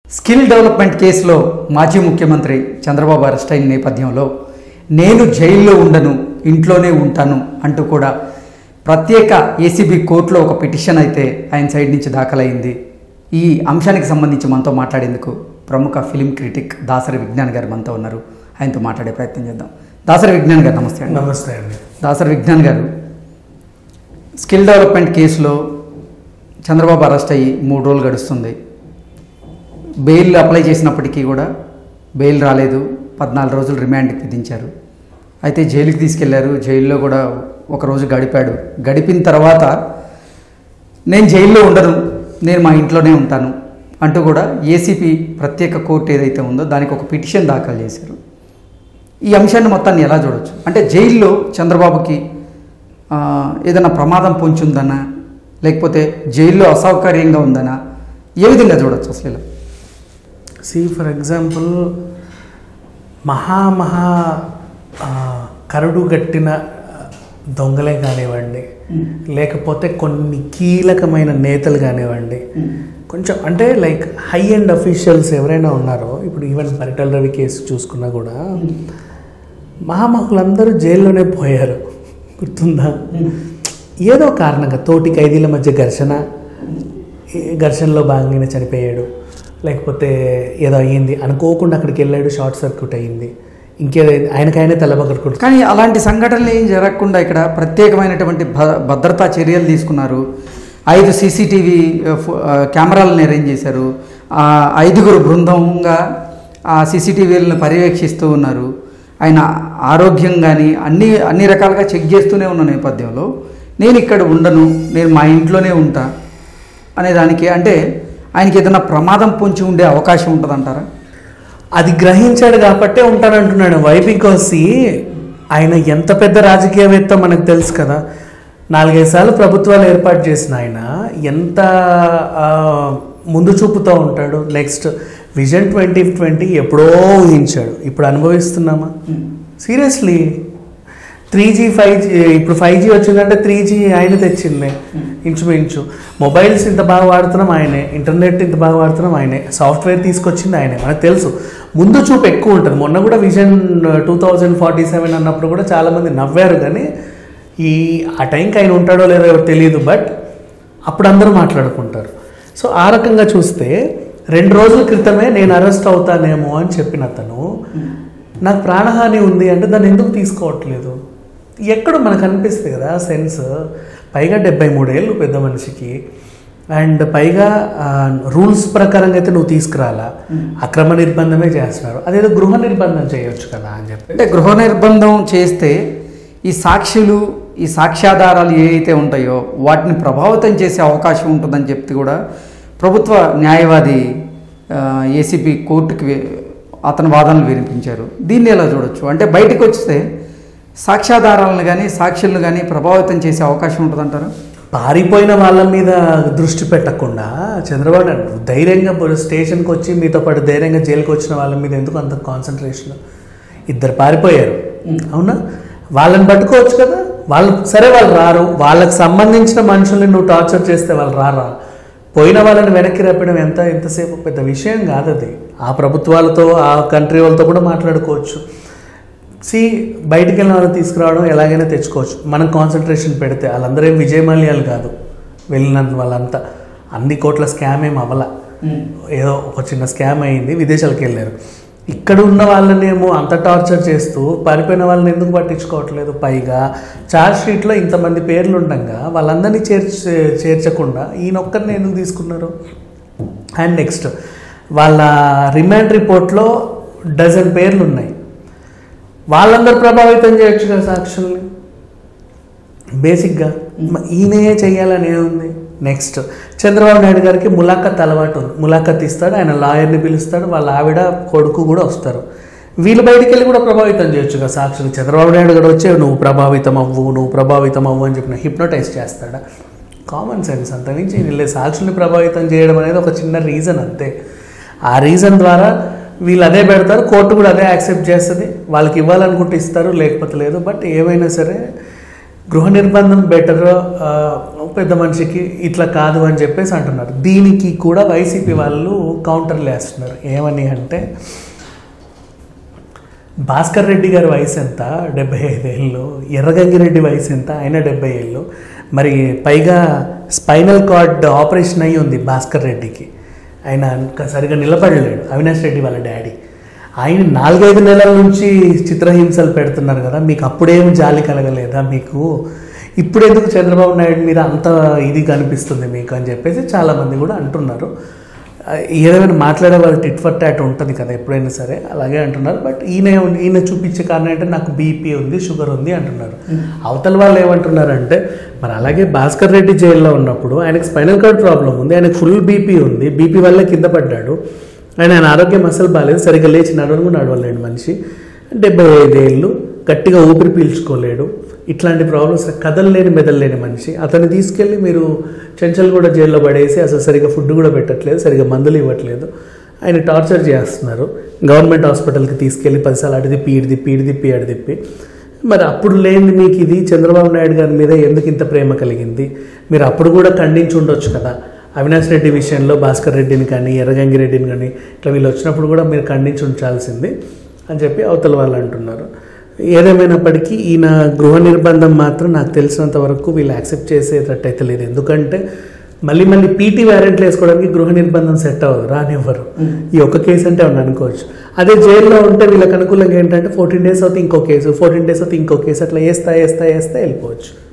skill development కేసులో మాజీ ముఖ్యమంత్రి చంద్రబాబు అరెస్ట్ అయిన నేపథ్యంలో నేను జైల్లో ఉండను ఇంట్లోనే ఉంటాను అంటూ కూడా ప్రత్యేక ఏసీబీ కోర్టులో ఒక పిటిషన్ అయితే ఆయన సైడ్ నుంచి దాఖలైంది ఈ అంశానికి సంబంధించి మనతో మాట్లాడేందుకు ప్రముఖ ఫిలిం క్రిటిక్ దాసరి విజ్ఞాన్ గారు మనతో ఉన్నారు ఆయనతో మాట్లాడే ప్రయత్నం చేద్దాం దాసరి విజ్ఞాన్ గారు నమస్తే అండి నమస్తే అండి దాసరి విజ్ఞాన్ గారు స్కిల్ డెవలప్మెంట్ కేసులో చంద్రబాబు అరెస్ట్ అయ్యి మూడు రోజులు గడుస్తుంది బెయిల్ అప్లై చేసినప్పటికీ కూడా బెయిల్ రాలేదు పద్నాలుగు రోజులు రిమాండ్కి విధించారు అయితే జైలుకి తీసుకెళ్లారు జైల్లో కూడా ఒక రోజు గడిపాడు గడిపిన తర్వాత నేను జైల్లో ఉండను నేను మా ఇంట్లోనే ఉంటాను అంటూ కూడా ఏసీపీ ప్రత్యేక కోర్టు ఏదైతే ఉందో దానికి ఒక పిటిషన్ దాఖలు చేశారు ఈ అంశాన్ని మొత్తాన్ని ఎలా చూడొచ్చు అంటే జైల్లో చంద్రబాబుకి ఆ, ఏదైనా ప్రమాదం పొంచి ఉందనా లేకపోతే జైల్లో అసౌకర్యంగా ఉందనా ఏ విధంగా చూడొచ్చు అసలు ఇలా సి ఫర్ ఎగ్జాంపుల్ మహా మహా ఆ, కరడు గట్టిన దొంగలే కానివ్వండి లేకపోతే కొన్ని కీలకమైన నేతలు కానివ్వండి కొంచెం అంటే లైక్ హై అండ్ అఫీషియల్స్ ఎవరైనా ఉన్నారో ఇప్పుడు ఈవెన్ పరిటల్ రవి కేసు చూసుకున్నా కూడా మహామహులందరూ జైల్లోనే పోయారు గుర్తుందా ఏదో కారణంగా తోటి ఖైదీల మధ్య ఘర్షణ ఈ ఘర్షణలో భాగంగానే చనిపోయాడు లేకపోతే ఏదో అయ్యింది అనుకోకుండా అక్కడికి వెళ్ళాడు షార్ట్ సర్క్యూట్ అయ్యింది ఇంకేదో ఆయనకైనా తెల్లబగట్టుకుంటు కానీ అలాంటి సంఘటనలు ఏం జరగకుండా ఇక్కడ ప్రత్యేకమైనటువంటి భ- భద్రతా చర్యలు తీసుకున్నారు ఐదు సీసీటీవీ కెమెరాలను అరేంజ్ చేశారు ఆ ఐదుగురు బృందంగా ఆ సీసీటీవీలను పర్యవేక్షిస్తూ ఉన్నారు ఆయన ఆరోగ్యం కానీ అన్ని అన్ని రకాలుగా చెక్ చేస్తూనే ఉన్న నేపథ్యంలో నేను ఇక్కడ ఉండను నేను మా ఇంట్లోనే ఉంటా అనే దానికి అంటే ఆయనకి ఏదైనా ప్రమాదం పొంచి ఉండే అవకాశం ఉంటుందంటారా అది గ్రహించాడు కాబట్టే ఉంటానంటున్నాడు వై బికాస్ ఆయన ఎంత పెద్ద రాజకీయవేత్త మనకు తెలుసు కదా నాలుగైదు సార్లు ప్రభుత్వాలు ఏర్పాటు చేసిన ఆయన ఎంత ఆ, ముందు చూపుతూ ఉంటాడు నెక్స్ట్ విజన్ ట్వంటీ ట్వంటీ ఎప్పుడో ఊహించాడు ఇప్పుడు అనుభవిస్తున్నామా seriously three G five G ఇప్పుడు ఫైవ్ జీ వచ్చిందంటే త్రీ జీ ఆయన తెచ్చింది ఇంచుమించు మొబైల్స్ ఇంత బాగా వాడుతున్నాం ఆయనే ఇంటర్నెట్ ఇంత బాగా వాడుతున్నాం ఆయనే సాఫ్ట్వేర్ తీసుకొచ్చింది ఆయనే మనకు తెలుసు ముందు చూపు ఎక్కువ ఉంటుంది మొన్న కూడా vision two thousand forty seven అన్నప్పుడు కూడా చాలామంది నవ్వారు కానీ ఈ ఆ టైంకి ఆయన ఉంటాడో లేదో ఎవరు తెలియదు బట్ అప్పుడు అందరూ మాట్లాడుకుంటారు సో ఆ రకంగా చూస్తే రెండు రోజుల క్రితమే నేను అరెస్ట్ అవుతానేమో అని చెప్పిన అతను నాకు ప్రాణహాని ఉంది అంటే దాన్ని ఎందుకు తీసుకోవట్లేదు ఎక్కడ మనకు అనిపిస్తుంది కదా సెన్స్ పైగా డెబ్బై మూడేళ్ళు పెద్ద మనిషికి అండ్ పైగా రూల్స్ ప్రకారంగా అయితే నువ్వు తీసుకురాలా అక్రమ నిర్బంధమే చేస్తున్నారు అదేదో గృహ నిర్బంధం చేయొచ్చు కదా అని చెప్పి అంటే గృహ నిర్బంధం చేస్తే ఈ సాక్షులు ఈ సాక్ష్యాధారాలు ఏవైతే ఉంటాయో వాటిని ప్రభావితం చేసే అవకాశం ఉంటుందని చెప్తే కూడా ప్రభుత్వ న్యాయవాది ఏసీపీ కోర్టుకి వే- అతని వాదనలు వినిపించారు దీన్ని ఎలా చూడొచ్చు అంటే బయటకు వస్తే సాక్ష్యాధారాలను కానీ సాక్షులను కానీ ప్రభావితం చేసే అవకాశం ఉంటుందంటారా పారిపోయిన వాళ్ళ మీద దృష్టి పెట్టకుండా చంద్రబాబు నాయుడు ధైర్యంగా పోయి స్టేషన్కి వచ్చి మీతో పాటు ధైర్యంగా జైలుకి వచ్చిన వాళ్ళ మీద ఎందుకు అంత కాన్సన్ట్రేషన్ ఇద్దరు పారిపోయారు అవునా వాళ్ళని పట్టుకోవచ్చు కదా వాళ్ళు సరే వాళ్ళు రారు వాళ్ళకి సంబంధించిన మనుషుల్ని నువ్వు టార్చర్ చేస్తే వాళ్ళు రారా పోయిన వాళ్ళని వెనక్కి రప్పడం ఎంత ఎంతసేపు పెద్ద విషయం కాదు అది ఆ ప్రభుత్వాలతో ఆ కంట్రీ వాళ్ళతో కూడా మాట్లాడుకోవచ్చు సి బయటికి వెళ్ళిన వాళ్ళని తీసుకురావడం ఎలాగైనా తెచ్చుకోవచ్చు మనం కాన్సన్ట్రేషన్ పెడితే వాళ్ళందరూ ఏం విజయమాల్యాలు కాదు వెళ్ళిన వాళ్ళంతా అన్ని కోట్ల స్కామ్ ఏం అవ్వాల ఏదో ఒక చిన్న స్కామ్ అయింది విదేశాలకు వెళ్ళారు ఇక్కడ ఉన్న వాళ్ళనేమో అంత టార్చర్ చేస్తూ పారిపోయిన వాళ్ళని ఎందుకు పట్టించుకోవట్లేదు పైగా చార్జ్ షీట్లో ఇంతమంది పేర్లు ఉండగా వాళ్ళందరినీ చేర్చ చేర్చకుండా ఈయనొక్కరిని ఎందుకు తీసుకున్నారు అండ్ నెక్స్ట్ వాళ్ళ రిమాండ్ రిపోర్ట్లో డజన్ పేర్లు ఉన్నాయి వాళ్ళందరూ ప్రభావితం చేయొచ్చు కదా సాక్షుల్ని బేసిక్గా మ- ఈయనే చెయ్యాలని ఏముంది నెక్స్ట్ చంద్రబాబు నాయుడు గారికి ములాఖత్ అలవాటు ఉంది ములాఖత్ ఇస్తాడు ఆయన లాయర్ని పిలుస్తాడు వాళ్ళ ఆవిడ కొడుకు కూడా వస్తారు వీళ్ళు బయటికి వెళ్ళి కూడా ప్రభావితం చేయొచ్చు కదా సాక్షులు చంద్రబాబు నాయుడు కూడా వచ్చే నువ్వు ప్రభావితం అవ్వు నువ్వు ప్రభావితం అవ్వు అని చెప్పిన హిప్నోటైజ్ చేస్తాడా కామన్ సెన్స్ అంత నుంచి వీళ్ళ సాక్షుల్ని ప్రభావితం చేయడం అనేది ఒక చిన్న రీజన్ అంతే ఆ రీజన్ ద్వారా వీళ్ళు అదే పెడతారు కోర్టు కూడా అదే యాక్సెప్ట్ చేస్తుంది వాళ్ళకి ఇవ్వాలనుకుంటే ఇస్తారు లేకపోతే లేదు బట్ ఏమైనా సరే గృహ నిర్బంధం బెటర్ పెద్ద మనిషికి ఇట్లా కాదు అని చెప్పేసి అంటున్నారు దీనికి కూడా వైసీపీ వాళ్ళు కౌంటర్లు వేస్తున్నారు ఏమని అంటే భాస్కర్ రెడ్డి గారి వయసు ఎంత డెబ్బై ఐదేళ్ళు ఎర్రగంగిరెడ్డి వయసు ఎంత ఆయన డెబ్బై ఏళ్ళు మరి పైగా స్పైనల్ కార్డ్ ఆపరేషన్ అయ్యి ఉంది భాస్కర్ రెడ్డికి ఆయన ఇంకా సరిగా నిలబడలేడు అవినాష్ రెడ్డి వాళ్ళ డాడీ ఆయన నాలుగైదు నెలల నుంచి చిత్రహింసలు పెడుతున్నారు కదా మీకు అప్పుడేం జాలి కలగలేదా మీకు ఇప్పుడు ఎందుకు చంద్రబాబు నాయుడు మీద అంత ఇది కనిపిస్తుంది మీకు అని చెప్పేసి చాలామంది కూడా అంటున్నారు ఆ, ఏదైనా మాట్లాడే వాళ్ళు టిట్ ఫర్ టాట్ ఉంటుంది కదా ఎప్పుడైనా సరే అలాగే అంటున్నారు బట్ ఈయన ఈయన చూపించే కారణం అంటే నాకు బీపీ ఉంది షుగర్ ఉంది అంటున్నారు అవతల వాళ్ళు ఏమంటున్నారంటే మరి అలాగే భాస్కర్ రెడ్డి జైల్లో ఉన్నప్పుడు ఆయనకు స్పైనల్ కార్డ్ ప్రాబ్లం ఉంది ఆయనకు ఫుల్ బీపీ ఉంది బీపీ వల్ల కింద పడ్డాడు ఆయన ఆయన ఆరోగ్యం అసలు బాగాలేదు సరిగ్గా లేచి నడవను నడవలేడు మనిషి డెబ్బై ఐదేళ్ళు గట్టిగా ఊపిరి పీల్చుకోలేడు ఇట్లాంటి ప్రాబ్లమ్స్ కదలలేని మెదలలేని మనిషి అతన్ని తీసుకెళ్ళి మీరు చెంచల్ కూడా జైల్లో పడేసి అసలు సరిగ్గా ఫుడ్ కూడా పెట్టట్లేదు సరిగ్గా మందులు ఇవ్వట్లేదు ఆయన టార్చర్ చేస్తున్నారు గవర్నమెంట్ హాస్పిటల్కి తీసుకెళ్ళి పదిసార్లు అటు తిప్పి ఇటు తిప్పి ఇటు తిప్పి అటు తిప్పి మరి అప్పుడు లేని మీకు ఇది చంద్రబాబు నాయుడు గారి మీద ఎందుకు ఇంత ప్రేమ కలిగింది మీరు అప్పుడు కూడా ఖండించి ఉండొచ్చు కదా అవినాష్ రెడ్డి విషయంలో భాస్కర్ రెడ్డిని కానీ ఎర్రగంగి రెడ్డిని కానీ ఇట్లా వీళ్ళు వచ్చినప్పుడు కూడా మీరు ఖండించి ఉంచాల్సింది అని చెప్పి అవతల వాళ్ళు అంటున్నారు ఏదేమైనప్పటికీ ఈయన గృహ నిర్బంధం మాత్రం నాకు తెలిసినంత వరకు వీళ్ళు యాక్సెప్ట్ చేసేటట్టయితే లేదు ఎందుకంటే మళ్ళీ మళ్ళీ పీటీ వ్యారెంట్లు వేసుకోవడానికి గృహ నిర్బంధం సెట్ అవ్వదు రానివ్వరు ఈ ఒక్క కేసు అంటే అవును అనుకోవచ్చు అదే జైల్లో ఉంటే వీళ్ళకి అనుకూలంగా ఏంటంటే ఫోర్టీన్ డేస్ అవుతే ఇంకో కేసు ఫోర్టీన్ డేస్ అవుతే ఇంకో కేసు అట్లా వేస్తా వేస్తా వేస్తా వెళ్ళిపోవచ్చు